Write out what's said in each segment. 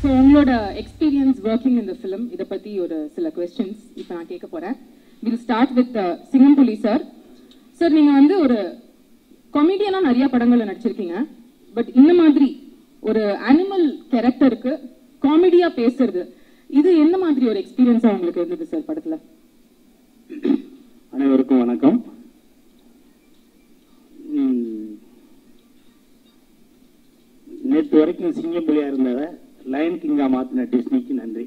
So உங்களோட experience working இந்த film இதை பற்றி ஒரு சில கொஸ்டின்ஸ் இப்போ நான் கேட்க போகிறேன் will start with Singampuli sir sir நீங்கள் வந்து ஒரு காமெடியனாக நிறைய படங்களில் நடிச்சிருக்கீங்க பட் இந்த மாதிரி ஒரு அனிமல் கேரக்டருக்கு காமெடியாக பேசுறது இது என்ன மாதிரி ஒரு எக்ஸ்பீரியன்ஸாக உங்களுக்கு இருந்தது சார் படத்தில் அனைவருக்கும் வணக்கம் ம், நேற்று வரைக்கும் சிங்கப்புலியா இருந்தத லயன் கிங்கா மாத்தின டிஸ்னிக்கு நன்றி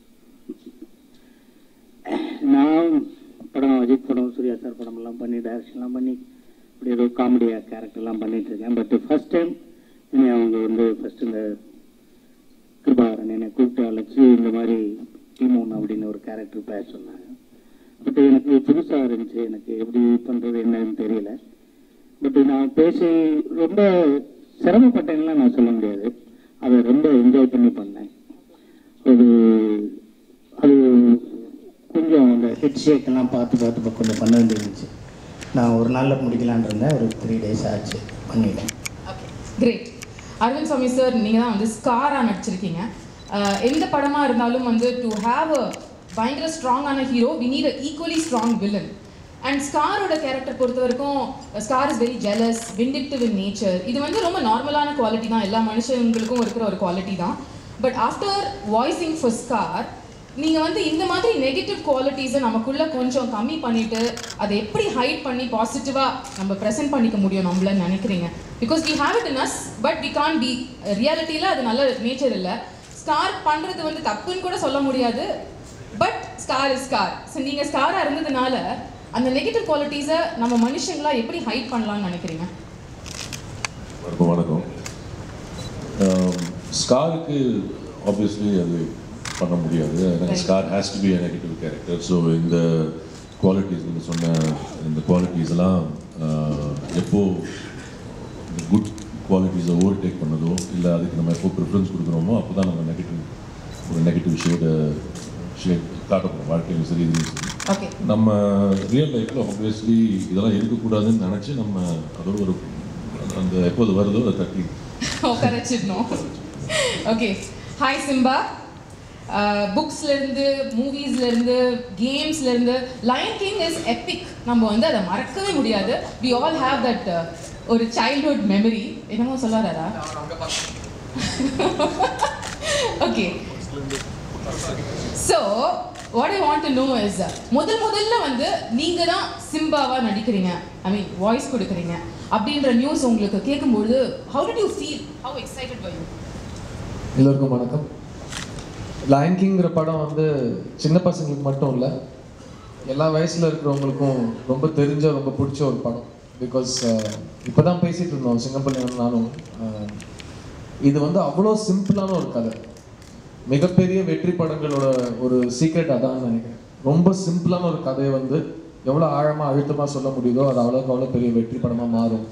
நான் படம் அஜித் படம் சூர்யா சார் படம் எல்லாம் பண்ணி டைரக்ஷன்லாம் பண்ணி இப்படி ஏதோ காமெடியா கேரக்டர்லாம் பண்ணிட்டு இருக்கேன் பட் ஃபர்ஸ்ட் டைம் என்னை அவங்க வந்து ஃபர்ஸ்ட் இந்த கிருபாகரன் என்னை கூப்பிட்டு அழைச்சி இந்த மாதிரி டீமோன் அப்படின்னு ஒரு கேரக்டர் பேச சொன்னாங்க பட் எனக்கு புதுசாக இருந்துச்சு எனக்கு எப்படி பண்ணுறது என்னன்னு தெரியல பட் நான் பேசி ரொம்ப சிரமப்பட்டேன்லாம் நான் சொல்ல முடியாது அதை ரொம்ப என்ஜாய் பண்ணி பண்ணேன் அது அது கொஞ்சம் அந்த ஹெட் ஷேக் எல்லாம் பார்த்து பார்த்து ப- கொஞ்சம் பண்ண வேண்டியிருந்துச்சு நான் ஒரு நாளில் முடிக்கலான்னு இருந்தேன் ஒரு த்ரீ டேஸ் ஆச்சு பண்ணிட்டேன் okay great Aravind Swamy sir நீங்கள் தான் வந்து ஸ்காராக நடிச்சிருக்கீங்க அஹ் எந்த படமாக இருந்தாலும் வந்து டு ஹாவ் அ பயங்கர ஸ்ட்ராங்கான hero we need a equally strong villain and ஸ்காரோட கேரக்டர் பொறுத்த வரைக்கும் Scar is very jealous vindictive in nature இது வந்து ரொம்ப நார்மலான குவாலிட்டி தான் எல்லா மனுஷங்களுக்கும் இருக்கிற ஒரு குவாலிட்டி தான் but after voicing for Scar நீங்கள் வந்து இந்த மாதிரி நெகட்டிவ் குவாலிட்டிஸை நமக்குள்ள கொஞ்சம் கம்மி பண்ணிட்டு அதை எப்படி ஹைட் பண்ணி பாசிட்டிவாக நம்ம ப்ரெசென்ட் பண்ணிக்க முடியும் நம்மள நினைக்கிறீங்க because we have it in us but we can be ரியாலிட்டியில் அது நல்ல நேச்சர் இல்லை ஸ்கார் பண்ணுறது வந்து தப்புன்னு கூட சொல்ல முடியாது but Scar is Scar so நீங்கள் ஸ்காராக இருந்ததுனால அந்த நெகட்டிவ் குவாலிட்டிஸை நம்ம மனுஷங்களா எப்படி ஹைட் பண்ணலாம்னு நினைக்கிறீங்க வணக்கம் வணக்கம் ஸ்காருக்கு ஆப்வியஸ்லி அது பண்ண முடியாது எனக்கு Scar has to be a negative character so இந்த குவாலிட்டிஸ் நீங்கள் சொன்ன இந்த குவாலிட்டிஸ் எல்லாம் ஆஹ், எப்போ குட் குவாலிட்டிஸை ஓவர்டேக் பண்ணதோ இல்லை அதுக்கு நம்ம எப்போ ப்ரிஃபரன்ஸ் கொடுக்குறோமோ அப்போ தான் நம்ம நெகட்டிவ் ஒரு நெகட்டிவ் ஷேடை ஷேட் காட்டப்போம் வாழ்க்கையிலும் சரி இதுலையும் சரி ஓகே நம்ம ரியல் லைஃப்பில் ஆப்வியஸ்லி இதெல்லாம் இருக்கக்கூடாதுன்னு நினச்சி நம்ம அதோட ஒரு அந்த எப்போது வருதோ அதை தட்டி உட்காரச்சிடணும் ஓகே ஹாய் சிம்பா புக்ஸ்லேருந்து மூவிஸ்லேருந்து கேம்ஸ்லேருந்து லயன் கிங் இஸ் எப்பிக் நம்ம வந்து அதை மறக்கவே முடியாது வி ஆல் ஹாவ் தட் ஒரு சைல்ட்ஹுட் மெமரி என்னமோ சொல்லாரா okay so what I want to know is முதல் முதல்ல வந்து நீங்க தான் சிம்பாவா நடிக்கிறீங்க ஐ மீன் வாய்ஸ் கொடுக்குறீங்க அப்படின்ற நியூஸ் உங்களுக்கு கேட்கும்பொழுது how did you feel how excited by you எல்லோருக்கும் வணக்கம் லயன் கிங்கிற படம் வந்து சின்ன பசங்களுக்கு மட்டும் இல்லை எல்லா வயசில் இருக்கிறவங்களுக்கும் ரொம்ப தெரிஞ்ச ரொம்ப பிடிச்ச ஒரு படம் பிகாஸ் இப்போ தான் பேசிகிட்டு இருந்தோம் சிங்கப்பள்ளி நானும் அஹ், இது வந்து அவ்வளோ சிம்பிளான ஒரு கதை மிகப்பெரிய வெற்றி படங்களோட ஒரு சீக்ரெட் அதான் நினைக்கிறேன் ரொம்ப சிம்பிளான ஒரு கதையை வந்து எவ்வளோ ஆழமாக அழுத்தமாக சொல்ல முடியுதோ அது அவ்வளோக்கு அவ்வளோ பெரிய வெற்றி படமாக மாறும்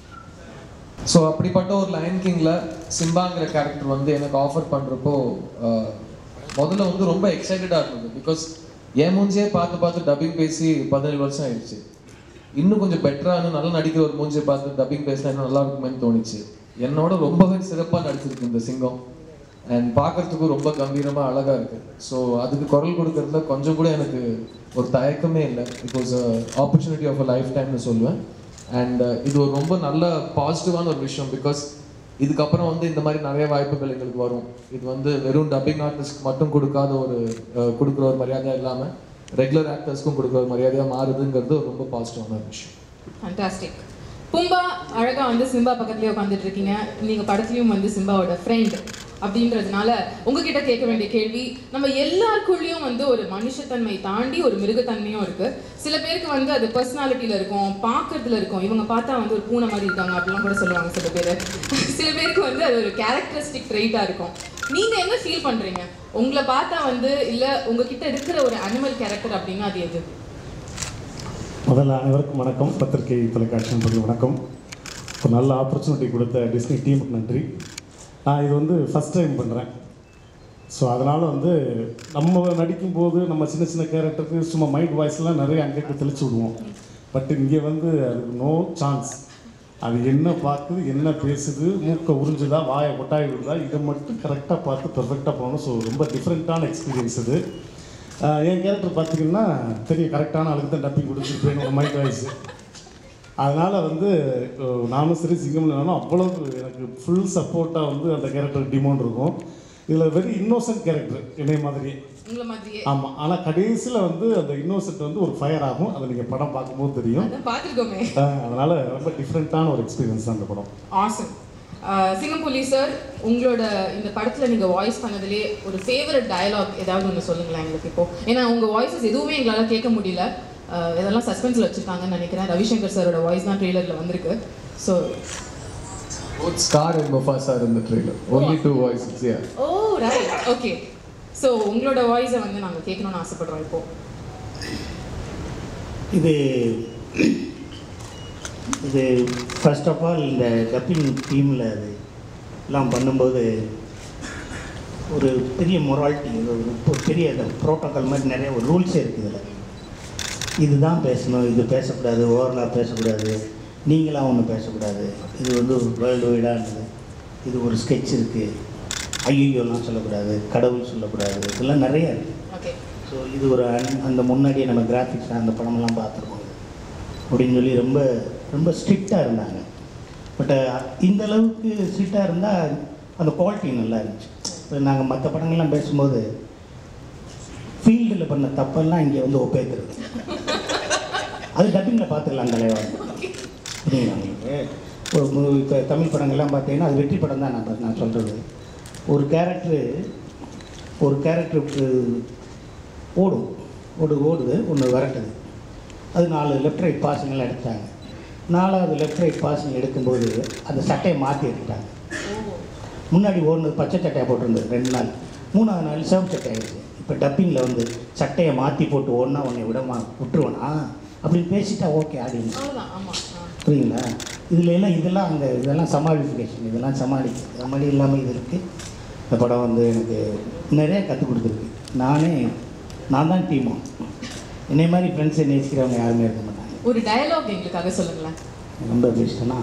ஸோ அப்படிப்பட்ட ஒரு லயன் கிங்கில் சிம்பாங்கிற கேரக்டர் வந்து எனக்கு ஆஃபர் பண்ணுறப்போ முதல்ல வந்து ரொம்ப எக்ஸைட்டடாக இருந்தது பிகாஸ் என் மூஞ்சியே பார்த்து பார்த்து டப்பிங் பேசி பதினேழு வருஷம் ஆயிடுச்சு இன்னும் கொஞ்சம் பெட்டராக இன்னும் நல்லா நடிக்கிற ஒரு மூஞ்சியை பார்த்து டப்பிங் பேசினா இன்னும் நல்லா இருக்குமேன்னு தோணுச்சு என்னோட ரொம்பவே சிறப்பாக நடிச்சிருக்கு இந்த சிங்கம் அண்ட் பார்க்கறதுக்கும் ரொம்ப கம்பீரமாக அழகாக இருக்கு ஸோ அதுக்கு குரல் கொடுக்கறதுல கொஞ்சம் கூட எனக்கு ஒரு தயக்கமே இல்லை it was opportunity of a life டைம்னு சொல்லுவேன் அண்ட் இது ஒரு ரொம்ப நல்ல பாசிட்டிவான ஒரு விஷயம் பிகாஸ் இதுக்கப்புறம் வந்து இந்த மாதிரி நிறைய வாய்ப்புகள் எங்களுக்கு வரும் இது வந்து வெறும் டப்பிங் ஆர்டிஸ்ட்க்கு மட்டும் கொடுக்காத ஒரு அஹ், கொடுக்குற ஒரு மரியாதையாக இல்லாமல் ரெகுலர் ஆக்டர்ஸ்க்கும் கொடுக்குற ஒரு மரியாதையாக மாறுதுங்கிறது ஒரு ரொம்ப பாசிட்டிவான ஒரு விஷயம் ஃபண்டாஸ்டிக் பும்பா அழகா வந்து சிம்பா பக்கத்துலயே உட்காந்துட்டு இருக்கீங்க நீங்க படத்துலயும் வந்து சிம்பாவோட ஃப்ரெண்ட் அப்படின்றதுனால உங்ககிட்ட கேட்க வேண்டிய கேள்வி நம்ம எல்லாருக்குள்ளேயும் வந்து ஒரு மனுஷத்தன்மை தாண்டி ஒரு மிருகத்தன்மையும் இருக்கு சில பேருக்கு வந்து அது பர்சனாலிட்டியில இருக்கும் பார்க்கறதுல இருக்கும் இவங்க பார்த்தா வந்து ஒரு பூனை மாதிரி இருக்காங்க அப்படிலாம் கூட சொல்லுவாங்க சில பேர் சில பேருக்கு வந்து அது ஒரு கேரக்டரிஸ்டிக் ட்ரெயிட்டா இருக்கும் நீங்க என்ன ஃபீல் பண்றீங்க உங்களை பார்த்தா வந்து இல்ல உங்ககிட்ட இருக்கிற ஒரு அனிமல் கேரக்டர் அப்படின்னா அது எது முதல்ல அனைவருக்கும் வணக்கம் பத்திரிகை தொலைக்காட்சி நண்பர்கள் வணக்கம் ஒரு நல்ல ஆப்பர்ச்சுனிட்டி கொடுத்த டிஸ்னி டீமுக்கு நன்றி நான் இது வந்து ஃபஸ்ட் டைம் பண்ணுறேன் ஸோ அதனால் வந்து நம்ம நடிக்கும்போது நம்ம சின்ன சின்ன கேரக்டருக்கு சும்மா மைண்ட் வாய்ஸ்லாம் நிறைய அங்கேட்டு தெளிச்சு விடுவோம் பட் இங்கே வந்து அதுக்கு நோ சான்ஸ் அது என்ன பார்க்குது என்ன பேசுது மூக்கை உறிஞ்சுதா வாயை கொட்டாய் விடுதா இதை மட்டும் கரெக்டாக பார்த்து பெர்ஃபெக்டாக போகணும் ஸோ ரொம்ப டிஃப்ரெண்ட்டான எக்ஸ்பீரியன்ஸ் இது ஆஹ் என் கேரக்டர் பார்த்தீங்கன்னா பெரிய கரெக்டான ஆளுக்கு தான் டப்பிங் கொடுத்துருப்பேன் என்னோட மைண்ட் வாய்ஸ் அதனால் வந்து அஹ் நானும் சரி சிங்கம்னாலும் அவ்வளவு எனக்கு ஃபுல் சப்போர்ட்டாக வந்து அந்த கேரக்டர் டிமாண்ட் இருக்கும் இதில் வெரி இன்னோசன்ட் கேரக்டர் என்னைய மாதிரியே உங்களை மாதிரியே ஆமாம் ஆனால் கடைசியில் வந்து அந்த இன்னோசன்ட் வந்து ஒரு ஃபயர் ஆகும் அதை நீங்கள் படம் பார்க்கும்போது தெரியும் அதான் பார்த்துருக்கோமே ஆஹ் அதனால ரொம்ப டிஃப்ரெண்ட்டான ஒரு எக்ஸ்பீரியன்ஸ் தான் அந்த படம் ஆசம் சிங்கம்புலி சார் உங்களோட இந்த படத்தில் நீங்கள் வாய்ஸ் பண்ணதுலேயே ஒரு ஃபேவரட் டயலாக் ஏதாவது ஒன்று சொல்லுங்களேன் எங்களுக்கு இப்போ ஏன்னா உங்கள் வாய்ஸஸ் எதுவுமே எங்களால் கேட்க முடியல அஹ் இதெல்லாம் சஸ்பென்ஸில் வச்சுருக்காங்கன்னு நினைக்கிறேன் ரவிசங்கர் சாரோட வாய்ஸ் தான் ட்ரெய்லரில் வந்திருக்கு so Both Scar and Mufasa are in the trailer. Only two voices, yeah. Oh right okay so உங்களோட வாய்ஸை வந்து நாங்கள் கேட்கணும்னு ஆசைப்படுறோம் இப்போ இது இது ஃபர்ஸ்ட் ஆஃப் ஆல் இந்த டப்பிங் டீமில் அது எல்லாம் பண்ணும்போது ஒரு பெரிய மொராலிட்டி ஒரு பெரிய ப்ரோட்டோக்கால் மாதிரி நிறைய ஒரு ரூல்ஸே இருக்குது இதில் இதுதான் பேசணும் இது பேசக்கூடாது ஓவரலாக பேசக்கூடாது நீங்களாம் ஒன்றும் பேசக்கூடாது இது வந்து வேர்ல்டு வைடானது இது ஒரு ஸ்கெட்ச் இருக்குது ஐயோலாம் சொல்லக்கூடாது கடவுள் சொல்லக்கூடாது இதெல்லாம் நிறைய இருக்குது ஓகே ஸோ இது ஒரு அன்- அந்த முன்னாடியே நம்ம கிராஃபிக்ஸ் அந்த படமெல்லாம் பார்த்துருக்கோம் அப்படின்னு சொல்லி ரொம்ப ரொம்ப ஸ்ட்ரிக்டாக இருந்தாங்க பட் இந்த அளவுக்கு ஸ்ட்ரிக்டாக இருந்தால் அந்த குவாலிட்டி நல்லா இருந்துச்சு இப்போ நாங்கள் மற்ற படங்கள்லாம் பேசும்போது ஃபீல்டில் பண்ண தப்பெல்லாம் இங்கே வந்து ஒப்பேத்துறது அது டப்பிங்கில் பார்த்துக்கலாம் தலைவா புரியுங்களா உங்களுக்கு ஒரு மு- இப்போ தமிழ் படங்கள்லாம் பார்த்தீங்கன்னா அது வெற்றி படம் தான் நான் நான் சொல்கிறது ஒரு கேரக்டரு ஒரு கேரக்டருக்கு ஓடும் ஓடு ஓடுது ஒன்று விரட்டுது அது நாலு லெஃப்ட் ரைட் பாசிங்கெல்லாம் எடுத்தாங்க நாலாவது லெஃப்ட் ரைட் பாசிங் எடுக்கும்போது அந்த சட்டையை மாற்றி எடுத்துட்டாங்க முன்னாடி ஓடுனது பச்சை சட்டையை போட்டிருந்தது ரெண்டு நாள் மூணாவது நாள் சிவப்பு சட்டை ஆயிடுச்சு இப்போ டப்பிங்கில் வந்து சட்டையை மாற்றி போட்டு ஓடினா உன்னை விடமா விட்டுருவனா அப்படின்னு பேசிட்டா ஓகே அப்படின்னு அவ்வளோதான் ஆமாம் புரியுங்களா இதில் எல்லாம் இதெல்லாம் அங்கே இதெல்லாம் சமாளிஃபிகேஷன் இதெல்லாம் சமாளி சமாளி இல்லாமல் இது இருக்குது இந்த படம் வந்து எனக்கு நிறைய கற்றுக் கொடுத்துருக்கு நானே நான் தான் டீமும் என்னை மாதிரி ஃப்ரெண்ட்ஸை நேசிக்கிறவங்க யாருமே இருக்க மாட்டாங்க ஒரு டயலாக் எங்களுக்காக சொல்லுங்களேன் ரொம்ப பேசிட்டேன்னா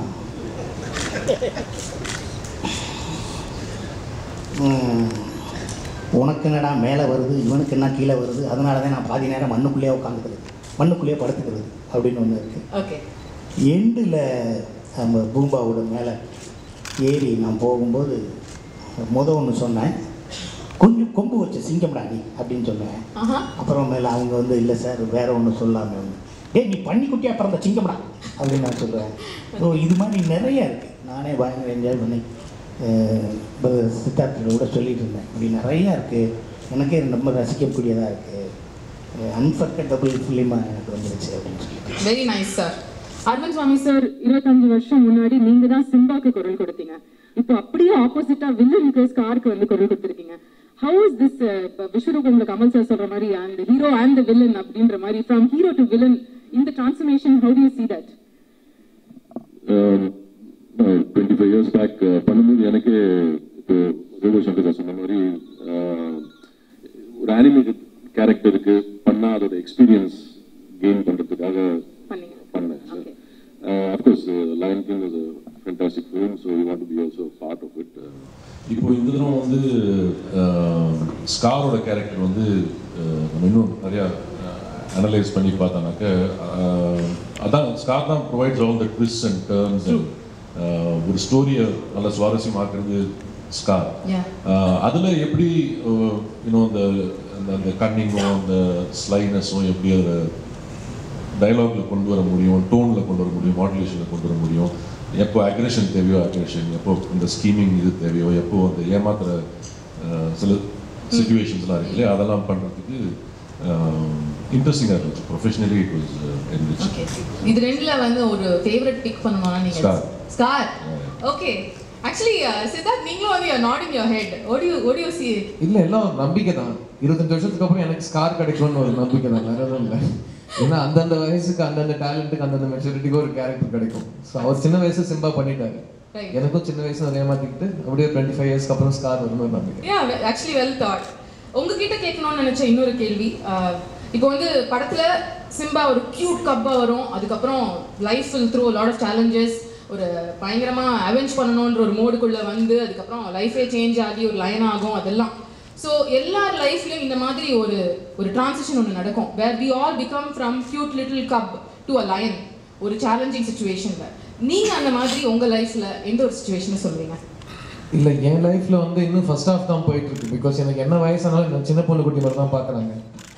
உம், உனக்கு என்னடா மேலே வருது இவனுக்கு என்ன கீழே வருது அதனால தான் நான் பாதி நேரம் மண்ணுக்குள்ளேயே உட்காந்துக்கிறது மண்ணுக்குள்ளேயே படுத்துக்கிறது அப்படின்னு ஒன்று இருக்குது ஓகே எண்டில் நம்ம பூம்பாவோட மேலே ஏறி நான் போகும்போது முத ஒன்று சொன்னேன் கொஞ்சம் கொம்பு வச்ச சிங்கம்டா நீ அப்படின்னு சொன்னேன் ஆஹா அப்புறம் மேலே அவங்க வந்து இல்லை சார் வேற ஒன்று சொல்லாமல் ஒன்று டேய் நீ பன்னிக்குட்டியாக பிறந்த சிங்கம்டா அப்படின்னு நான் சொல்லுவேன் ஸோ இது மாதிரி நிறைய இருக்குது நானே பயங்கர என்ஜாய் பண்ணி அஹ், இப்ப சித்தார்த்தில் கூட சொல்லிட்டு இருந்தேன் இப்படி நிறையா இருக்குது எனக்கே ரொம்ப ரசிக்கக்கூடியதாக இருக்குது அன்ஃபர்கட்டபிள் ஃபிலிமாக எனக்கு வந்துருச்சு அப்படின்னு சொல்லிட்டு very nice sir Aravind Swamy sir இருபத்தஞ்சு வருஷம் முன்னாடி நீங்க தான் சிம்பாக்கு குரல் கொடுத்தீங்க இப்போ அப்படியே ஆப்போசிட்டா வில்லனுக்கு ஸ்காருக்கு வந்து குரல் கொடுத்துருக்கீங்க ஹவு இஸ் திஸ் விஸ்வரூபம்ல கமல் சார் சொல்ற மாதிரி அந்த ஹீரோ அண்ட் த வில்லன் அப்படின்ற மாதிரி ஃப்ரம் ஹீரோ டு வில்லன் இந்த transformation how do you see that twenty five years back பண்ணும்போது எனக்கே இப்போ ரூபா சங்கர் சொன்ன மாதிரி uh, ஒரு அனிமேட்டட் கேரக்டருக்கு பண்ணா அதோட எக்ஸ்பீரியன்ஸ் கெயின் பண்றதுக்காக பண்ணீங்க பண்ணேன் Okay. Of course Lion King is fantastic film so you want to be also part of it இப்போ இந்த தடவை வந்து ஸ்காரோட கேரக்டர் வந்து அஹ், நம்ம இன்னும் நிறையா அனலைஸ் பண்ணி பார்த்தோம்னாக்க அஹ், அதான் ஸ்கார் தான் provides all the twist and turns ஒரு ஸ்டோரியை நல்ல சுவாரஸ்யமாக்குறது ஸ்கார் Yeah. அதில் எப்படி இன்னும் அந்த அந்த- அந்த கன்னிங்கும் அந்த ஸ்லைனஸும் எப்படி அதில் டயலாக்ல கொண்டு வர முடியும் டோனில் கொண்டு வர முடியும் மாடுலேஷனில் கொண்டு வர முடியும் எப்போ அக்ரெஷன் தேவையோ அக்ரெஷன் எப்போ இந்த ஸ்கீமிங் இது தேவையோ எப்போ அந்த ஏமாத்துற அஹ், சில சுச்சுவேஷன்ஸ்லாம் இருக்கு இல்லையா அதெல்லாம் பண்ணுறதுக்கு இன்ட்ரெஸ்டிங்காக இருந்துச்சு professionally it was enrich okay இது ரெண்டுல வந்து ஒரு ஃபேவரட் பிக் பண்ணணும்னா நீங்க Scar. Scar okay actually Siddharth நீங்களும் வந்து you nodding your head what do you what do you see இல்ல எல்லாம் ஒரு நம்பிக்கை தான் இருபத்தஞ்சு வருஷத்துக்கு அப்புறம் எனக்கு ஸ்கார் கிடைக்கும்னு ஒரு நம்பிக்கை தான் வேற எதுவும் இல்லை ஏன்னா அந்தந்த வயசுக்கு அந்தந்த டேலண்ட்டுக்கு அந்தந்த மெச்சூரிட்டிக்கு ஒரு கேரக்டர் கிடைக்கும் ஸோ அவர் சின்ன வயசு சிம்பா பண்ணிட்டாரு Right. எனக்கும் சின்ன வயசுல அதை ஏமாத்திக்கிட்டு அப்படியே டுவெண்ட்டி ஃபைவ் இயர்ஸ்க்கு அப்புறம் ஸ்கார் வரும்னு ஒரு நம்பிக்கை யா ஆக்சுவலி வெல் தாட் உங்ககிட்ட கேட்கணும்னு நினைச்ச இன்னொரு கேள்வி அஹ், இப்போ வந்து படத்துல சிம்பா ஒரு கியூட் கப்பா வரும் அதுக்கப்புறம் life will through lot of challenges ஒரு பயங்கரமா அவெஞ்ச் பண்ணணுன்ற ஒரு மோடுக்குள்ள வந்து அதுக்கப்புறம் லைஃபே சேஞ்ச் ஆகி ஒரு லைன் ஆகும் அதெல்லாம் ஸோ எல்லார் லைஃப்லயும் இந்த மாதிரி ஒரு ஒரு டிரான்சிஷன் ஒன்று நடக்கும் where we all become from cute little cub to a lion ஒரு சேலஞ்சிங் சுச்சுவேஷன்ல நீங்க அந்த மாதிரி உங்க லைஃப்ல எந்த ஒரு சுச்சுவேஷனை சொல்றீங்க இல்லை என் லைஃப்பில் வந்து இன்னும் ஃபர்ஸ்ட் ஹாஃப் தான் போயிட்டு இருக்கு பிகாஸ் எனக்கு என்ன வயசானாலும் இந்த சின்ன பொண்ணு குட்டி மாதிரி தான் பார்க்குறாங்க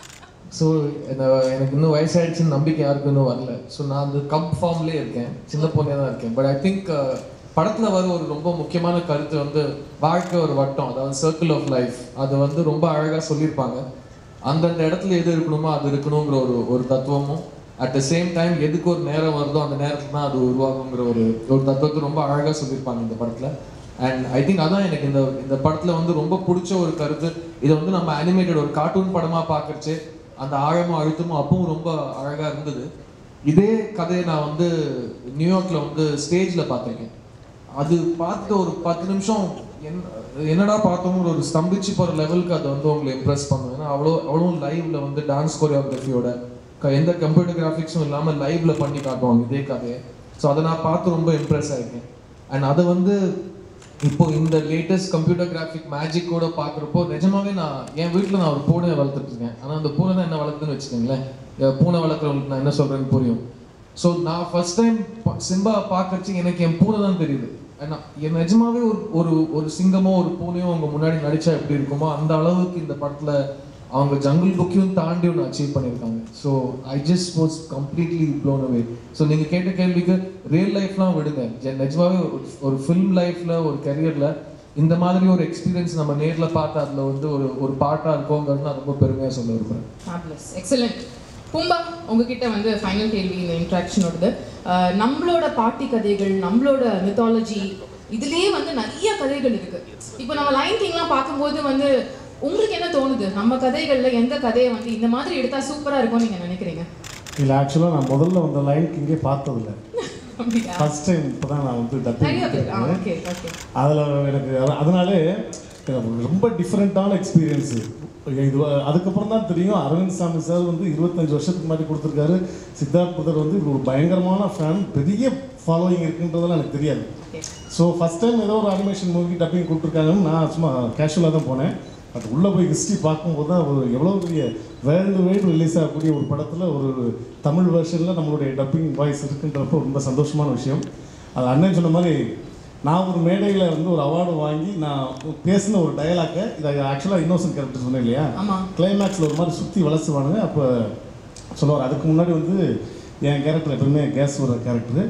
ஸோ எனக்கு இன்னும் வயசாயிடுச்சுன்னு நம்பிக்கை யாருக்கும் இன்னும் வரல ஸோ நான் அந்த கப் ஃபார்ம்லேயே இருக்கேன் சின்ன பொண்ணே தான் இருக்கேன் பட் ஐ திங்க் படத்தில் வர ஒரு ரொம்ப முக்கியமான கருத்து வந்து வாழ்க்கை ஒரு வட்டம் அதாவது சர்க்கிள் ஆஃப் லைஃப் அது வந்து ரொம்ப அழகாக சொல்லியிருப்பாங்க அந்தந்த இடத்துல எது இருக்கணுமோ அது இருக்கணுங்கிற ஒரு ஒரு தத்துவமும் அட் த சேம் டைம் எதுக்கு ஒரு நேரம் வருதோ அந்த நேரத்துல தான் அது உருவாகுங்கிற ஒரு ஒரு தத்துவத்தை ரொம்ப அழகாக சொல்லியிருப்பாங்க இந்த படத்தில் அண்ட் ஐ திங்க் அதான் எனக்கு இந்த இந்த படத்தில் வந்து ரொம்ப பிடிச்ச ஒரு கருத்து இதை வந்து நம்ம அனிமேட்டட் ஒரு கார்ட்டூன் படமாக பார்க்கறச்சு அந்த ஆழமும் அழுத்தமும் அப்பவும் ரொம்ப அழகாக இருந்தது இதே கதையை நான் வந்து நியூயார்க்கில் வந்து ஸ்டேஜில் பார்த்துருக்கேன் அது பார்த்துட்டு ஒரு பத்து நிமிஷம் என்ன என்னடா பார்த்தோங்கிற ஒரு ஸ்தம்பிச்சு போகிற லெவலுக்கு அதை வந்து உங்களை இம்ப்ரெஸ் பண்ணும் ஏன்னா அவ்வளோ அவ்வளோ லைவ்ல வந்து டான்ஸ் கொரியோகிராஃபியோட எந்த கம்ப்யூட்டர் கிராஃபிக்ஸும் இல்லாமல் லைவ்ல பண்ணி காட்டுவாங்க இதே கதையை ஸோ அதை நான் பார்த்து ரொம்ப இம்ப்ரெஸ் ஆயிருக்கேன் அண்ட் அதை வந்து இப்போ இந்த லேட்டஸ்ட் கம்ப்யூட்டர் கிராஃபிக் மேஜிக் கூட பார்க்குறப்போ நிஜமாவே நான் என் வீட்டில் நான் ஒரு பூனையை வளர்த்துட்டு இருக்கேன் ஆனால் அந்த பூனை தான் என்ன வளர்த்துன்னு வச்சுக்கோங்களேன் என் பூனை வளர்க்குறவங்களுக்கு நான் என்ன சொல்கிறேன்னு புரியும் ஸோ நான் ஃபர்ஸ்ட் டைம் சிம்பா பார்க்கறச்சு எனக்கு என் பூனை தான் தெரியுது ஏன்னா என் நிஜமாவே ஒரு ஒரு ஒரு சிங்கமோ ஒரு பூனையோ அவங்க முன்னாடி நடிச்சா எப்படி இருக்குமோ அந்த அளவுக்கு இந்த படத்தில் அவங்க ஜங்கிள் புக்கையும் தாண்டி ஒன்று அச்சீவ் பண்ணியிருக்காங்க so I just was completely blown away so நீங்கள் கேட்ட கேள்விக்கு ரியல் லைஃப்லாம் விடுங்க ஜெ- நிஜமாவே ஒரு ஒரு ஃபிலிம் லைஃப்பில் ஒரு கரியரில் இந்த மாதிரி ஒரு எக்ஸ்பீரியன்ஸ் நம்ம நேரில் பார்த்து அதில் வந்து ஒரு ஒரு பாட்டாக இருக்கோங்கிறது நான் ரொம்ப பெருமையாக சொல்ல விரும்புகிறேன் ஃபேப்லஸ் எக்ஸலண்ட் பூம்பா உங்ககிட்ட வந்து ஃபைனல் கேள்வி இந்த இன்ட்ராக்ஷனோடது அஹ், நம்மளோட பாட்டி கதைகள் நம்மளோட மித்தாலஜி இதுலயே வந்து நிறைய கதைகள் இருக்கு இப்போ நம்ம லைன் கிங்லாம் பார்க்கும்போது வந்து உங்களுக்கு என்ன தோணுது நம்ம கதைகள்ல எந்த கதையை வந்து இந்த மாதிரி எடுத்தா சூப்பரா இருக்கும்னு நீங்க நினைக்கிறீங்க இல்லை ஆக்சுவலாக நான் முதல்ல வந்த லைன் கிங்கே பார்த்ததில்ல அப்படியா ஃபர்ஸ்ட் டைம் இப்போ தான் நான் வந்து நிறைய பேர் ஆ டப்பிங் ஓகே ஓகே அதில் எனக்கு அத- அதனாலே எனக்கு ரொம்ப டிஃப்ரெண்ட்டான எக்ஸ்பீரியன்ஸு இது வ- அதுக்கப்புறம் தான் தெரியும் அரவிந்த் சாமி சார் வந்து இருபத்தஞ்சு வருஷத்துக்கு முன்னாடி கொடுத்துருக்காரு சித்தார்த் புதர் வந்து இவர் ஒரு பயங்கரமான ஃபேன் பெரிய ஃபாலோயிங் இருக்குன்றதெல்லாம் எனக்கு தெரியாது ஓகே ஸோ ஃபஸ்ட் டைம் ஏதோ ஒரு அனிமேஷன் மூவி டப்பிங் கொடுத்துருக்காங்கன்னு நான் சும்மா கேஷுவலாக தான் போனேன் பட் உள்ளே போய் ஹிஸ்ட்ரி பார்க்கும்போது தான் ஒரு எவ்வளோ பெரிய வேர்ல்டு வைடு ரிலீஸ் ஆகக்கூடிய ஒரு படத்தில் ஒரு தமிழ் வெர்ஷனில் நம்மளுடைய டப்பிங் வாய்ஸ் இருக்குன்றப்போ ரொம்ப சந்தோஷமான விஷயம் அது அண்ணன் சொன்ன மாதிரி நான் ஒரு மேடையில் வந்து ஒரு அவார்டு வாங்கி நான் பேசின ஒரு டயலாக்கை இதை ஆக்சுவலாக இன்னோசன்ட் கேரக்டர் சொன்னேன் இல்லையா ஆமா கிளைமேக்ஸில் ஒரு மாதிரி சுற்றி வளசுவானுங்க அப்போ சொல்லுவார் அதுக்கு முன்னாடி வந்து என் கேரக்டர் எப்பவுமே கேஸ் விடுற கேரக்டரு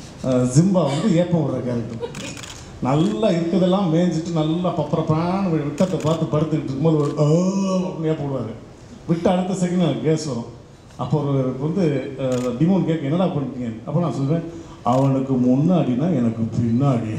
ஜிம்பா வந்து ஏப்பம் விடுற கேரக்டர் நல்லா இருக்கிறதெல்லாம் மேய்ஞ்சிட்டு நல்லா பப்பரப்பான விட்டத்தை பார்த்து படுத்துக்கிட்டு இருக்கும்போது ஒரு "ஆ" அப்படின்னு ஏப்பம் விடுவார் விட்டு அடுத்த செகண்ட் எனக்கு கேஸ் வரும் அப்போ ஒரு வந்து டிமோன் கேட்க என்னடா பண்ணிட்டீங்க அப்போ நான் சொல்லுவேன் அவனுக்கு முன்னாடினா எனக்கு பின்னாடி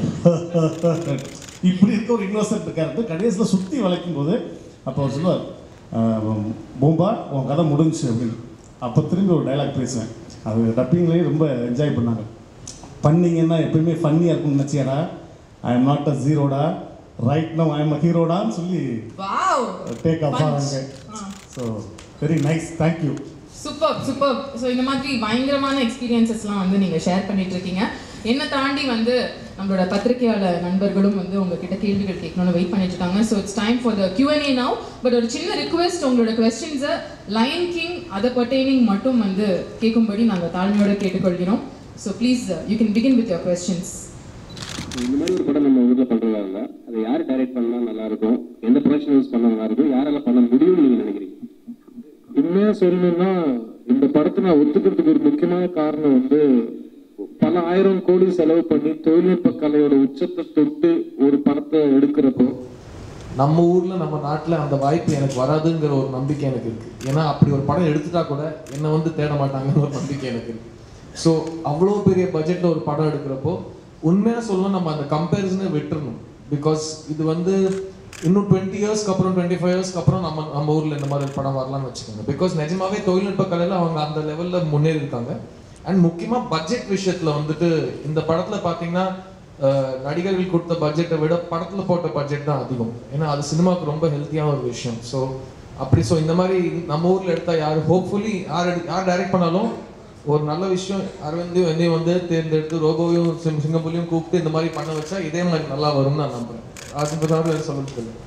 இப்படி இருக்க ஒரு இன்னோசன்ட் கேரக்டர் கடைசியில் சுற்றி வளைக்கும் போது அப்போ அவர் சொல்லுவார் "ஆஹ், பூம்பா உன் கதை முடிஞ்சுச்சு அப்படின்னு அப்போ திரும்பி ஒரு டைலாக் பேசுவேன் அது டப்பிங்லேயும் ரொம்ப என்ஜாய் பண்ணாங்க பண்ணீங்கன்னா எப்பயுமே ஃபன்னியாக இருக்கும்னு நினச்சியாடா ஐ எம் நாட் அ ஜீரோடா right no I am a ஹீரோடான்னு சொல்லி வாவ் டேக் ஆஃப் ஆவாங்க so very nice thank you super super so இந்த மாதிரி பயங்கரமான எக்ஸ்பீரியன்சஸ்லாம் வந்து நீங்கள் ஷேர் பண்ணிட்டு இருக்கீங்க என்னை தாண்டி வந்து நம்மளோட பத்திரிகையாளர் நண்பர்களும் வந்து உங்ககிட்ட கேள்விகள் கேட்கணும்னு வெயிட் பண்ணிட்டு இருக்காங்க so it's time for the Q&A now but ஒரு சின்ன ரிக்வெஸ்ட் உங்களோட கொஸ்டின்ஸை லயன் கிங் அதை பர்டைனிங் மட்டும் வந்து கேட்கும்படி நாங்கள் தாழ்மையோட கேட்டுக்கொள்கிறோம் so please you can begin with your questions இந்த மாதிரி ஒரு படம் நம்ம ஊர்ல பண்றதா இருந்தா அதை யார் டைரக்ட் பண்ணா நல்லா இருக்கும் எந்த ப்ரொஃபஷனல்ஸ் பண்ணா நல்லா இருக்கும் யாரால பண்ண முடியும்னு நீங்க நினைக்கிறீங்க உண்மையா சொல்லணும்னா இந்த படத்தை நான் ஒத்துக்கிறதுக்கு ஒரு முக்கியமான காரணம் வந்து பல ஆயிரம் கோடி செலவு பண்ணி தொழில்நுட்ப கலையோட உச்சத்தை தொட்டு ஒரு படத்தை எடுக்கிறப்போ நம்ம ஊர்ல நம்ம நாட்டுல அந்த வாய்ப்பு எனக்கு வராதுங்கிற ஒரு நம்பிக்கை எனக்கு இருக்கு ஏன்னா அப்படி ஒரு படம் எடுத்துட்டா கூட என்னை வந்து தேட மாட்டாங்கன்னு ஒரு நம்பிக்கை எனக்கு இருக்கு ஸோ அவ்வளோ பெரிய பட்ஜெட்ல ஒரு படம் எடுக்கிறப்போ உண்மையா சொல்லணும் நம்ம அந்த கம்பேரிசனை விட்டுறணும் பிகாஸ் இது வந்து இன்னும் டுவெண்ட்டி இயர்ஸ்க்கு அப்புறம் டுவெண்ட்டி ஃபைவ் இயர்ஸ்க்கு அப்புறம் நம்ம நம்ம ஊர்ல இந்த மாதிரி ஒரு படம் வரலாம்னு வச்சுக்கோங்க பிகாஸ் நிஜமாவே தொழில்நுட்ப கலையில அவங்க அந்த லெவல்ல முன்னேறி இருக்காங்க அண்ட் முக்கியமா பட்ஜெட் விஷயத்துல வந்துட்டு இந்த படத்துல பாத்தீங்கன்னா அஹ், நடிகர்கள் கொடுத்த பட்ஜெட்டை விட படத்துல போட்ட பட்ஜெட் தான் அதிகம் ஏன்னா அது சினிமாவுக்கு ரொம்ப ஹெல்த்தியான ஒரு விஷயம் ஸோ அப்படி ஸோ இந்த மாதிரி நம்ம ஊர்ல எடுத்தா யார் ஹோப்ஃபுல்லி யார் எடு யார் டைரக்ட் பண்ணாலும் ஒரு நல்ல விஷயம் அரவிந்தையும் என்னையும் வந்து தேர்ந்தெடுத்து ரோபோவையும் சிங் சிங்கப்பூர்லையும் கூப்பிட்டு இந்த மாதிரி பண்ண வச்சா இதே மாதிரி நல்லா வரும்னு நான் நம்புறேன் அதுக்கு தான் சொல்லுறது இல்லை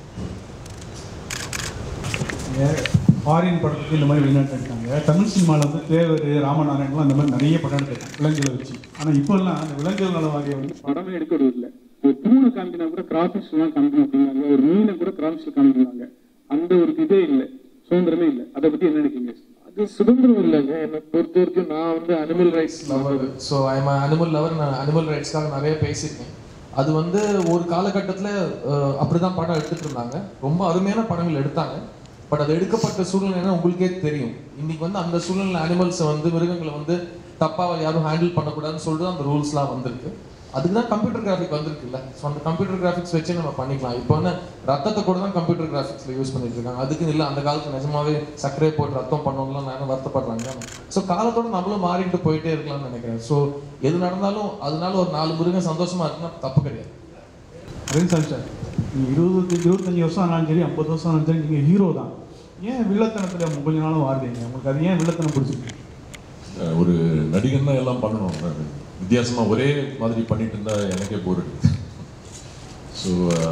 ஃபாரின் படத்துக்கு இந்த மாதிரி வெளிநாட்டு எடுத்தாங்க தமிழ் சினிமாவில் வந்து தேவர் ராமநாராயணன்லாம் இந்த மாதிரி நிறைய படம் எடுத்தாங்க விலங்குகளை வச்சு ஆனால் இப்போல்லாம் அந்த விலங்குகள் நலவாரியம் வந்து படமே எடுக்கிறது இல்லை ஒரு பூனை காமிக்கினா கூட கிராஃபிக்ஸ் தான் காமிக்கணும் அப்படிங்கிறாங்க ஒரு மீனை கூட கிராஃபிக்ஸ் காமிக்கிறாங்க அந்த ஒரு இதே இல்லை சுதந்திரமே இல்லை அதை பத்தி என்ன நினைக்கிறீங்க அது சுதந்திரம் இல்லைங்க என்னை பொறுத்த வரைக்கும் நான் வந்து animal rights lover so I'm animal lover நான் அனிமல் ரைட்ஸ்க்காக நிறைய பேசியிருக்கேன் அது வந்து ஒரு காலகட்டத்தில் அப்படிதான் படம் எடுத்துட்டு இருந்தாங்க ரொம்ப அருமையான படங்கள் எடுத்தாங்க பட் அது எடுக்கப்பட்ட சூழ்நிலை உங்களுக்கே தெரியும் இன்னைக்கு வந்து அந்த சூழ்நிலை அனிமல்ஸை வந்து மிருகங்களை வந்து தப்பாக யாரும் ஹேண்டில் பண்ணக்கூடாதுன்னு சொல்லிட்டு அந்த ரூல்ஸ்லாம் வந்திருக்கு அதுக்கு தான் கம்ப்யூட்டர் கிராஃபிக் வந்திருக்குல்ல ஸோ அந்த கம்ப்யூட்டர் கிராஃபிக்ஸ் வச்சு நம்ம பண்ணிக்கலாம் இப்போ வந்து ரத்தத்தை கூட தான் கம்ப்யூட்டர் கிராஃபிக்ஸில் யூஸ் பண்ணிட்டு இருக்காங்க அதுக்கு இல்லை அந்த காலத்துல நிஜமாவே சர்க்கரை போட்டு ரத்தம் பண்ணவங்களாம் நிறைய வருத்தப்படுறாங்க ஸோ காலத்தோட நம்மளும் மாறிட்டு போயிட்டே இருக்கலாம்னு நினைக்கிறேன் ஸோ எது நடந்தாலும் அதனால ஒரு நாலு மிருகம் சந்தோஷமா இருக்குன்னா தப்பு கிடையாது அரவிந்த் சாமி சார் நீங்கள் இருபது இருபத்தஞ்சி வருஷம் ஆனாலும் சரி ஐம்பது வருஷம் ஆனாலும் சரி நீங்கள் ஹீரோ தான் ஏன் வில்லத்தனத்தில் கொஞ்ச நாளும் வாருதீங்க உங்களுக்கு அது ஏன் வில்லத்தனம் பிடிச்சிருக்கு அஹ் ஒரு நடிகன்னா எல்லாம் பண்ணணும் நான் வித்தியாசமா ஒரே மாதிரி பண்ணிட்டு இருந்தா எனக்கே போர் அடிக்குது ஸோ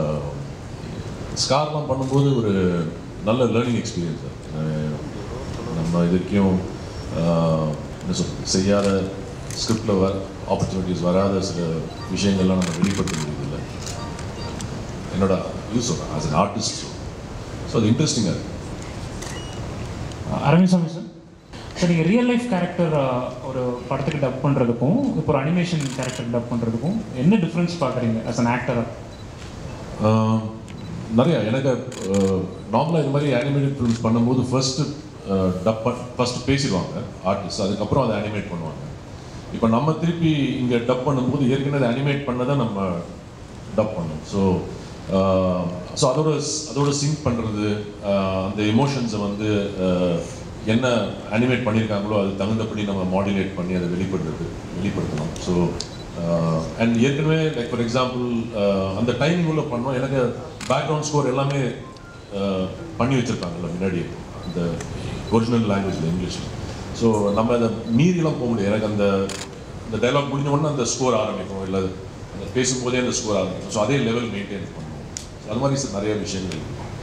ஸ்கார்லாம் பண்ணும்போது ஒரு நல்ல லேர்னிங் எக்ஸ்பீரியன்ஸ் நம்ம இது வரைக்கும் அஹ், என்ன சொல்றது செய்யாத ஸ்கிரிப்டில் வர ஆப்பர்ச்சுனிட்டிஸ் வராத சில விஷயங்கள்லாம் நம்ம வெளிப்படுத்த முடியுதில்ல என்னோட யூஸ் சொல்கிறேன் ஆஸ் அன் ஆர்டிஸ்ட் ஸோ அது இன்ட்ரெஸ்டிங்காக இருக்குது அரவிந்த் சாமி சார் சார் நீங்கள் ரியல் லைஃப் கேரக்டர் ஒரு படத்துக்கு டப் பண்ணுறதுக்கும் இப்போ ஒரு அனிமேஷன் கேரக்டர் டப் பண்ணுறதுக்கும் என்ன டிஃப்ரென்ஸ் பார்க்குறீங்க as an ஆக்டராக ஆஹ் நிறைய எனக்கு நார்மலாக இது மாதிரி அனிமேட்டட் ஃபிலிம்ஸ் பண்ணும்போது ஃபர்ஸ்ட் டப் ஃபர்ஸ்ட் பேசிடுவாங்க ஆர்டிஸ்ட் அதுக்கப்புறம் அதை அனிமேட் பண்ணுவாங்க இப்போ நம்ம திருப்பி இங்கே டப் பண்ணும்போது ஏற்கனவே அனிமேட் பண்ணதை நம்ம டப் பண்ணோம் ஸோ ஸோ அதோட அதோட சிங்க் பண்ணுறது அந்த எமோஷன்ஸை வந்து ஆஹ், என்ன அனிமேட் பண்ணியிருக்காங்களோ அது தகுந்தபடி நம்ம மாடுலேட் பண்ணி அதை வெளிப்படுறது வெளிப்படுத்தணும் ஸோ அண்ட் ஏற்கனவே லைக் ஃபார் எக்ஸாம்பிள் அந்த டைமிங் உள்ள பண்ணோம் எனக்கு பேக்ரவுண்ட் ஸ்கோர் எல்லாமே ஆஹ், பண்ணி வச்சுருக்காங்கல்ல முன்னாடியே அந்த ஒரிஜினல் லாங்குவேஜில் இங்கிலீஷில் ஸோ நம்ம அதை மீறிலாம் போக முடியாது எனக்கு அந்த இந்த டைலாக் முடிஞ்ச உடனே அந்த ஸ்கோர் ஆரம்பிக்கும் இல்லை அந்த பேசும்போதே அந்த ஸ்கோர் ஆரம்பிக்கும் ஸோ அதே லெவல் மெயின்டைன் பண்ணுவோம் So அது மாதிரி சில நிறைய விஷயங்கள்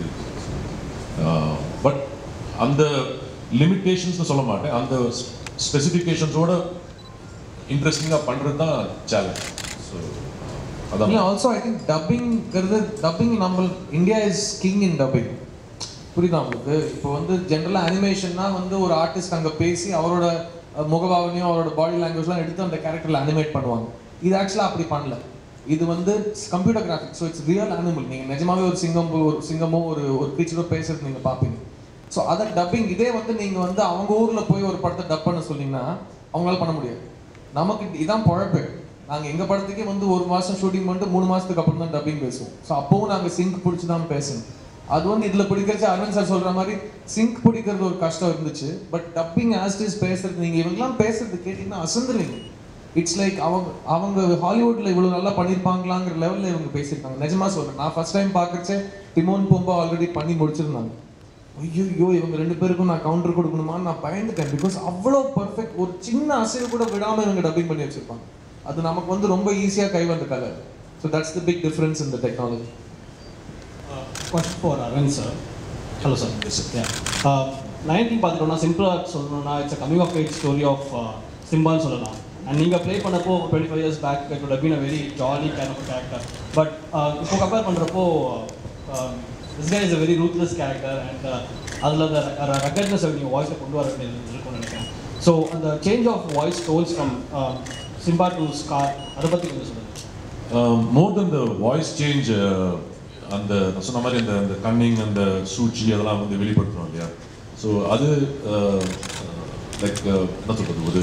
இருக்குது பட் அந்த லிமிட்டேஷன்ஸ்னு சொல்ல மாட்டேன் அந்த ஸ்பெசிஃபிகேஷன்ஸோட இன்ட்ரெஸ்டிங்காக பண்ணுறது தான் சேலஞ்ச் ஸோ அதான் இல்லை ஆல்சோ ஐ திங்க் டப்பிங்கிறது டப்பிங் நம்ம India is king in dubbing புரியுதா உங்களுக்கு இப்போ வந்து ஜென்ரலாக அனிமேஷன்னா வந்து ஒரு ஆர்டிஸ்ட் அங்கே பேசி அவரோட அஹ், முகபாவனையும் அவரோட பாடி லாங்குவேஜ்லாம் எடுத்து அந்த கேரக்டரில் அனிமேட் பண்ணுவாங்க இது ஆக்சுவலாக அப்படி பண்ணல இது வந்து computer graphics so it's real animal நீங்கள் நிஜமாவே ஒரு சிங்கம் ஒரு சிங்கமோ ஒரு ஒரு creature-ஓ பேசுறது நீங்கள் பார்ப்பீங்க ஸோ அதை டப்பிங் இதே வந்து நீங்கள் வந்து அவங்க ஊரில் போய் ஒரு படத்தை டப் பண்ண சொன்னீங்கன்னா அவங்களால பண்ண முடியாது நமக்கு இதான் பொழப்பு நாங்கள் எங்கள் படத்துக்கே வந்து ஒரு மாதம் ஷூட்டிங் பண்ணிட்டு மூணு மாதத்துக்கு அப்புறம் தான் டப்பிங் பேசுவோம் ஸோ அப்போவும் நாங்கள் சிங்க் பிடிச்சி தான் பேசணும் அது வந்து இதில் பிடிக்கிறச்சு அரவிந்த் சார் சொல்கிற மாதிரி சிங்க் பிடிக்கிறது ஒரு கஷ்டம் இருந்துச்சு பட் டப்பிங் ஆஸ்டிஸ் பேசுறது நீங்கள் இவங்கெல்லாம் பேசுறது கேட்டிங்கன்னா அசந்துருவீங்க இட்ஸ் லைக் அவங்க அவங்க ஹாலிவுட்ல இவ்வளவு நல்லா பண்ணியிருப்பாங்களாங்கிற லெவல்ல இவங்க பேசியிருக்காங்க நிஜமா சொல்றேன் நான் ஃபர்ஸ்ட் டைம் பார்க்கறச்சே டிமோன் பொம்பா ஆல்ரெடி பண்ணி முடிச்சிருந்தாங்க ஐயோ இவங்க ரெண்டு பேருக்கும் நான் கவுண்டர் கொடுக்கணுமான்னு நான் பயந்துட்டேன் பிகாஸ் அவ்வளோ பர்ஃபெக்ட் ஒரு சின்ன அசைவு கூட விடாம இவங்க டப்பிங் பண்ணி வச்சிருப்பாங்க அது நமக்கு வந்து ரொம்ப ஈஸியாக கை வந்த கலை so that's the big difference இந்த technology question for Arvind sir hello sir nineteen பார்த்துட்டோம்னா சிம்பிளாக சொல்லணும்னா it's coming of age story of சிம்பான்னு சொல்லலாம் அண்ட் நீங்கள் ப்ளே பண்ணப்போ twenty five years back it would have been a very jolly kind of character but இப்போ compare பண்ணுறப்போ this guy is a very ruthless character and அதில் அந்த ரக்கட்னஸ் நீங்கள் வாய்ஸை கொண்டு வர வேண்டியது இருக்கும்னு நினைக்கிறேன் ஸோ அந்த change of voice tolls from Simba to Scar அதை பற்றி கொஞ்சம் சொல்லுங்கள் மோர் தென் த வாய்ஸ் சேஞ்ச் அந்த நான் சொன்ன மாதிரி அந்த அந்த கன்னிங் அந்த சூழ்ச்சி அதெல்லாம் வந்து வெளிப்படுத்துறோம் இல்லையா ஸோ அது லைக் என்ன சொல்றது ஒரு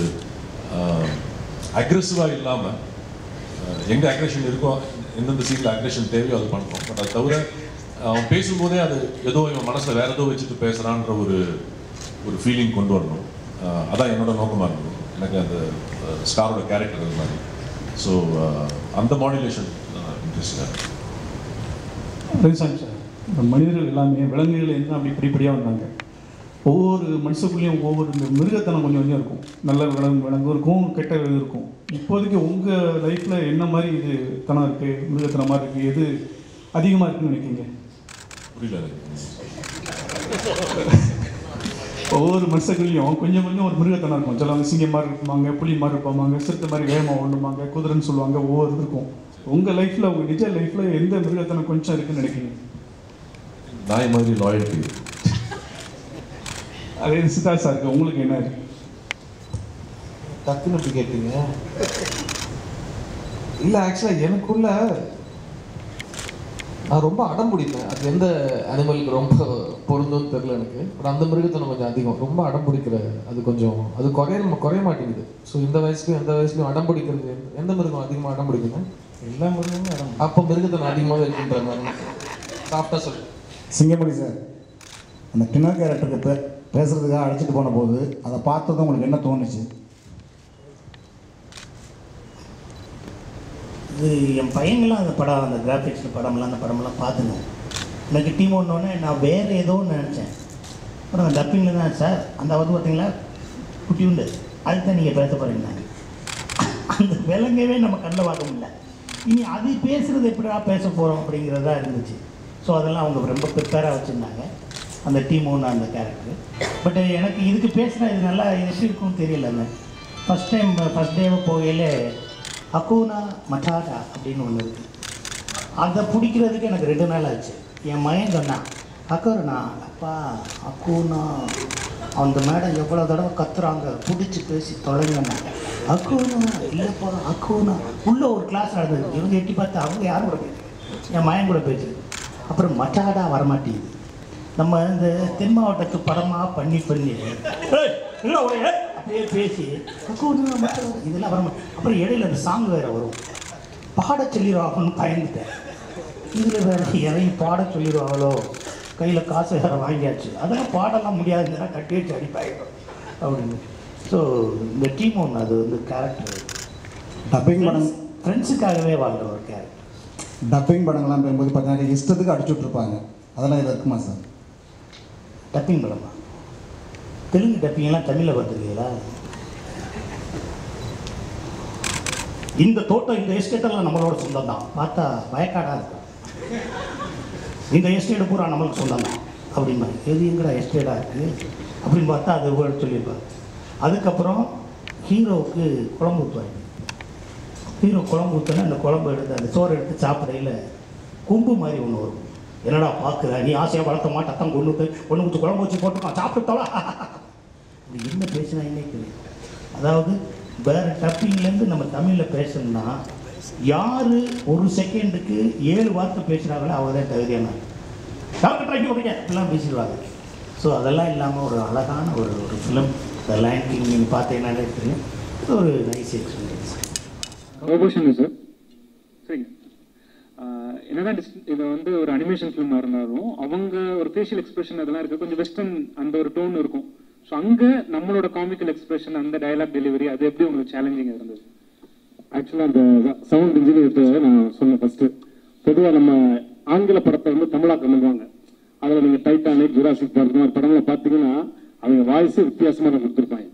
அக்ரெசிவாக இல்லாமல் எங்கே அக்ரெஷன் இருக்கோ எந்தெந்த சீனில் அக்ரெஷன் தேவையோ அது பண்ணுறோம் பட் அது தவிர அவன் பேசும்போதே அது ஏதோ இவன் மனசில் வேற ஏதோ வச்சுட்டு பேசுகிறான்ற ஒரு ஒரு ஃபீலிங் கொண்டு வரணும் அஹ் அதான் என்னோட நோக்கமாக இருந்தது எனக்கு அந்த ஸ்டாரோட கேரக்டர் அது மாதிரி ஸோ அந்த மாடுலேஷன் இன்ட்ரெஸ்டிங்காக இருக்கு ரவிசாமி சார் இந்த மனிதர்கள் எல்லாமே விலங்குகள் என்ன அப்படி இப்படிப்படியாக வந்தாங்க ஒவ்வொரு மனுஷக்குள்ளேயும் ஒவ்வொரு இந்த மிருகத்தனம் கொஞ்சம் கொஞ்சம் இருக்கும் நல்ல விலங்கு விலங்கும் இருக்கும் கெட்ட விலங்கு இருக்கும் இப்போதைக்கு உங்கள் லைஃப்பில் என்ன மாதிரி இது தனம் இருக்குது மிருகத்தனமாக இருக்குது எது அதிகமாக இருக்குன்னு நினைக்கிறீங்க புரியல எனக்கு. ஒவ்வொரு மனுஷங்களையும் கொஞ்சம் கொஞ்சம் ஒரு மிருகத்தனம் இருக்கும் சிலவங்க சிங்கம் மாதிரி இருப்பாங்க புலி மாதிரி இருப்பாங்க சிறுத்தை மாதிரி வேகமாக ஓடுவாங்க குதிரைன்னு சொல்லுவாங்க ஒவ்வொரு இது இருக்கும் உங்கள் லைஃப்பில் உங்கள் நிஜ லைஃப்பில் எந்த மிருகத்தனம் கொஞ்சம் இருக்குன்னு நினைக்கிறீங்க நாய் மாதிரி லாயல்ட்டி அதே சித்தார்த் சாருக்கு உங்களுக்கு என்ன இருக்கு டக்குன்னு இப்படி கேட்டீங்க இல்லை ஆக்சுவலாக எனக்குள்ள நான் ரொம்ப அடம் பிடிப்பேன் அது எந்த அனிமலுக்கு ரொம்ப பொருந்தும்னு தெரியல எனக்கு பட் அந்த மிருகத்தனம் கொஞ்சம் அதிகம் ரொம்ப அடம் பிடிக்கிற அது கொஞ்சம் அது குறைய குறைய மாட்டேங்குது ஸோ இந்த வயசுக்கும் எந்த வயசுலையும் அடம் பிடிக்கிறது எந்த- எந்த மிருகம் அதிகமாக அடம் பிடிக்குது எல்லா மிருகமும் அடம் அப்போ மிருகத்தனம் அதிகமாக இருக்குன்ற மாதிரி சாப்பிட்டா சொல்லு சிங்கமணி சார் அந்த டின்னர் கேரக்டருக்கு பே பேசுகிறதுக்காக அழைச்சிட்டு போன போது அதை பார்த்ததும் உங்களுக்கு என்ன தோணுச்சு இது என் பையங்களாம் அந்த படம் அந்த கிராஃபிக்ஸ் படம்லாம் அந்த படமெல்லாம் பார்த்துங்க எனக்கு டீம் ஒன்றோடனே நான் வேறு ஏதோ ஒன்று நினச்சேன் அப்புறம் டப்பிங்கில் தான் சார் அந்த வந்து பார்த்தீங்களா குட்டி உண்டு அதுதான் நீங்கள் பேச போகிறீங்க அந்த விலங்கவே நம்ம கண்ணில் பார்க்க முடியல இனி அது பேசுகிறது எப்படிடா பேச போகிறோம் அப்படிங்கிறதா இருந்துச்சு ஸோ அதெல்லாம் அவங்க ரொம்ப ப்ரிப்பேராக வச்சுருந்தாங்க அந்த டீம் ஒன்று அந்த கேரக்டர் பட் எனக்கு இதுக்கு பேசினா இது நல்லா இது எப்படி இருக்கும்னு தெரியலங்க ஃபஸ்ட் டைம் ஃபஸ்ட் டேவை போகையில் அக்கூனா மட்டாடா அப்படின்னு ஒன்று இருக்குது அதை பிடிக்கிறதுக்கு எனக்கு ரெண்டு நாள் ஆச்சு என் மகன் சொன்னான் அக்கறண்ணா அப்பா அக்கூனா அந்த மேடம் எவ்வளோ தடவை கத்துறாங்க பிடிச்சி பேசி தொலைங்கண்ணா அக்கூனா இல்லைப்பா அக்கூனா உள்ளே ஒரு கிளாஸ் நடந்தது இவங்க எட்டி பார்த்து அவங்க யாரும் கூட பேசு என் மகன் கூட பேசு அப்புறம் மட்டாடா வரமாட்டேங்குது நம்ம இந்த தென் மாவட்டத்து படமாக பண்ணி பண்ணி "ஏய், இல்லை ஒரு ஏய்" அப்படியே பேசி அக்கூனா மட்டாடா இதெல்லாம் வரமாட்டேன் அப்புறம் இடையில அந்த சாங் வேறு வரும் பாட சொல்லிடுவாங்கன்னு பயந்துட்டேன் இதில் வேற இறங்கி பாட சொல்லிடுவாங்களோ கையில் காசு வேறு வாங்கியாச்சு அதெல்லாம் பாடலாம் முடியாதுன்னா கட்டி வச்சு அடிப்பாயிடும் அப்படின்னு ஸோ இந்த டீம் ஒன்று அது வந்து கேரக்டர் டப்பிங் படம் ஃப்ரெண்ட்ஸுக்காகவே வாழ்கிற ஒரு கேரக்டர் டப்பிங் படங்கள்லாம் போகும்போது பார்த்தீங்கன்னா இஷ்டத்துக்கு அடிச்சு விட்ருப்பாங்க அதெல்லாம் இது இருக்குமா சார் டப்பிங் படமா தெலுங்கு டப்பிங்லாம் தமிழில் பார்த்துருக்கீங்களா இந்த தோட்டம் இந்த எஸ்டேட்டெல்லாம் நம்மளோட சொந்தம் தான் பார்த்தா வயக்காடாக இருக்கும் இந்த எஸ்டேட் பூரா நம்மளுக்கு சொந்தம் தான் அப்படிம்பாங்க எது எங்கடா எஸ்டேட்டாக இருக்குது அப்படின்னு பார்த்தா அது ஒரு சொல்லியிருப்பாங்க அதுக்கப்புறம் ஹீரோவுக்கு குழம்பு ஊற்றுவாங்க ஹீரோ குழம்பு ஊற்றினா அந்த குழம்பு எடுத்து அந்த சோறு எடுத்து சாப்பிடையில் கும்பு மாதிரி ஒன்று வரும் என்னடா பார்க்குற நீ ஆசையாக வளர்த்த மாட்டத்தான் கொண்டு விட்டு ஒன்று ஊற்றி குழம்பு வச்சு போட்டுருக்கான் சாப்பிட்டுட்டாளா இது என்ன பேசினா இன்னைக்கு அதாவது வேறு டப்பிங்லேருந்து நம்ம தமிழில் பேசணும்னா யார் ஒரு செகண்டுக்கு ஏழு வார்த்தை பேசுகிறாங்களோ அவங்க தான் தகுதியான டாக்டர் ட்ரைக்கு ஓகே அப்படிலாம் பேசிடுவாங்க ஸோ அதெல்லாம் இல்லாமல் ஒரு அழகான ஒரு ஒரு ஃபிலிம் த லைன் கிங் நீங்கள் பார்த்தீங்கன்னாலே தெரியும் இது ஒரு நைஸ் எக்ஸ்பீரியன்ஸ் ரோபோஷன் சார் சரிங்க ஆஹ் என்னதான் dis- இது வந்து ஒரு அனிமேஷன் ஃபிலிமாக இருந்தாலும் அவங்க ஒரு ஃபேஷியல் எக்ஸ்பிரஷன் அதெல்லாம் இருக்கு கொஞ்சம் வெஸ்டர்ன் அந்த ஒரு டோன் இருக்கும் ஸோ அங்கே நம்மளோட காமிக்கல் எக்ஸ்பிரஷன் அந்த டயலாக் டெலிவரி அது எப்படி உங்களுக்கு சேலஞ்சிங்காக இருந்தது ஆக்சுவலாக அந்த சவுண்ட் இன்ஜினியர்கிட்ட நான் சொன்னேன் ஃபர்ஸ்ட் பொதுவாக நம்ம ஆங்கில படத்தை வந்து தமிழாக்கம் பண்ணுவாங்க அதில் நீங்கள் டைட்டானிக் ஜுராசிக் பார்க் மாதிரி படங்களை பார்த்தீங்கன்னா அவங்க வாய்ஸே வித்தியாசமாக தான் கொடுத்துருப்பாங்க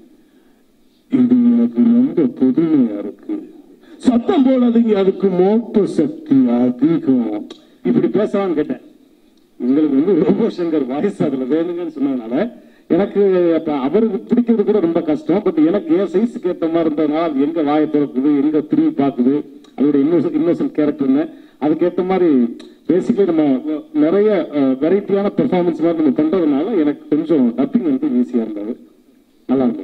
இது எனக்கு ரொம்ப புதுமையா இருக்கு சத்தம் போடாதீங்க அதுக்கு மோப்ப சக்தி அதிகம் இப்படி பேசலாம்னு கேட்டேன் உங்களுக்கு வந்து ரோபோ சங்கர் வாய்ஸ் அதுல வேணுங்கன்னு சொன்னதுனால எனக்கு அப்ப அவருக்கு பிடிக்கிறது கூட ரொம்ப கஷ்டம் பட் எனக்கு என் சைஸுக்கு ஏற்ற மாதிரி இருந்ததுனால அது எங்க வாயை திறக்குது எங்க திரும்பி பார்க்குது அதோட இன்னோசன் இன்னோசன்ட் கேரக்டர்னு அதுக்கேற்ற மாதிரி பேசிக்கலி நம்ம நிறைய வெரைட்டியான பெர்ஃபார்மன்ஸ் மாதிரி நம்ம பண்றதுனால எனக்கு கொஞ்சம் டப்பிங் வந்து ஈஸியா இருந்தது நல்லா இருந்தது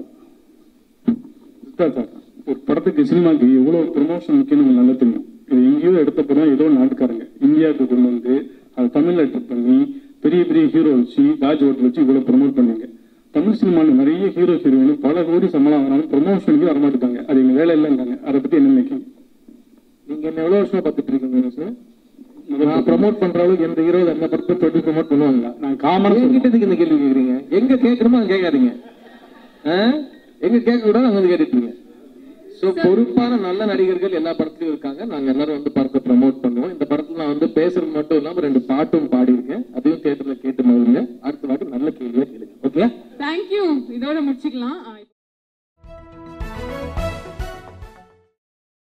சித்தார்த் சார் ஒரு படத்துக்கு சினிமாக்கு எவ்வளவு ப்ரொமோஷன் முக்கியம் உங்களுக்கு நல்லா தெரியும் இது எங்கேயோ எடுத்த படம் ஏதோ நாட்டுக்காரங்க இந்தியாவுக்கு கொண்டு வந்து அதை தமிழ்ல எடுத்து பண்ணி பெரிய பெரிய ஹீரோ வச்சு தாஜ் ஹோட்டல் வச்சு இவ்வளவு ப்ரொமோட் பண்ணீங்க தமிழ் சினிமாவில் நிறைய ஹீரோ ஹீரோயின் பல கோடி சம்பளம் வாங்கினாலும் ப்ரொமோஷனுக்கு வரமாட்டாங்க அது எங்க வேலை இல்லைங்காங்க அதை பத்தி என்ன நினைக்கிறீங்க நீங்க என்ன எவ்வளவு வருஷமா பார்த்துட்டு இருக்கீங்க சார் நான் ப்ரமோட் பண்ற அளவுக்கு எந்த ஹீரோ அந்த படத்தை தொட்டு ப்ரமோட் பண்ணுவாங்க நான் காமன் என்கிட்ட இந்த கேள்வி கேக்குறீங்க எங்க கேட்கணுமோ அங்க கேட்காதீங்க ஆ? எங்க கேட்க கூடாது அங்க வந்து கேட்டுட்டீங்க சோ பொறுப்பான நல்ல நடிகர்கள் எல்லா படத்துலயும் இருக்காங்க நாங்க எல்லாரும் வந்து படத்தை ப்ரமோட் பண்ணுவோம் இந்த படத்துல நான் வந்து பேசுறது மட்டும் இல்லாம ரெண்டு பாட்டும் பாடியிருக்கேன் அதையும் தியேட்டர்ல கேட்டு மகிழுங்க அடுத்த வாட்டி நல்ல கேள்வியா கேளுங்க ஓகே தேங்க்யூ இதோட முடிச்சுக்கலாம்